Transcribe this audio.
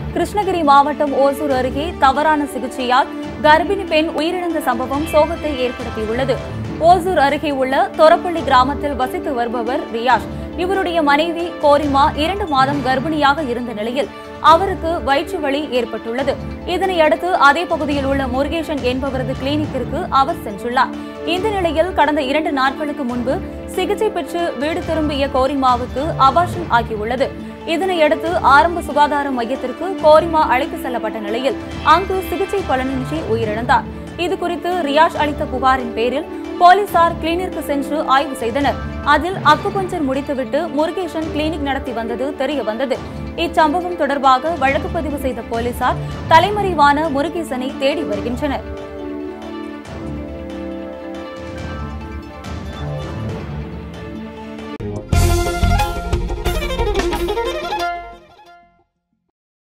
கிருஷ்ணகிரி மாவட்டம் ஓசூர் அருகே தவறான சிகிச்சையால் கர்ப்பிணி பெண் உயிரிழந்த சம்பவம் சோகத்தை ஏற்படுத்தியுள்ளது ஓசூர் அருகே உள்ள தொரப்பள்ளி கிராமத்தில் வசித்து வருபவர் ரியாஷ் இவருடைய மனைவி கோரிமா இரண்டு மாதம் கர்ப்பிணியாக இருந்த நிலையில் அவருக்கு வயிற்று வலி ஏற்பட்டுள்ளது இதனையடுத்து அதே பகுதியில் உள்ள முருகேசன் என்பவரது கிளினிக்கிற்கு அவர் சென்றுள்ளார் இந்த நிலையில் கடந்த இரண்டு நாட்களுக்கு முன்பு சிகிச்சை பெற்று வீடு திரும்பிய கோரிமாவுக்கு அபாஷன் ஆகியுள்ளது இதனையடுத்து ஆரம்ப சுகாதார மையத்திற்கு கோரிமா அழைத்து செல்லப்பட்ட நிலையில் அங்கு சிகிச்சை பலனின்றி உயிரிழந்தார் இது குறித்து ரியாஷ் அளித்த புகாரின் பேரில் போலீசார் கிளினிற்கு சென்று ஆய்வு செய்தனர் அதில் அக்குபஞ்சர் முடித்துவிட்டு முருகேசன் கிளினிக் நடத்தி வந்தது தெரிய வந்தது இச்சம்பவம் தொடர்பாக வழக்கு பதிவு செய்த போலீசார் தலைமறைவான முருகேசனை தேடி வருகின்றனர்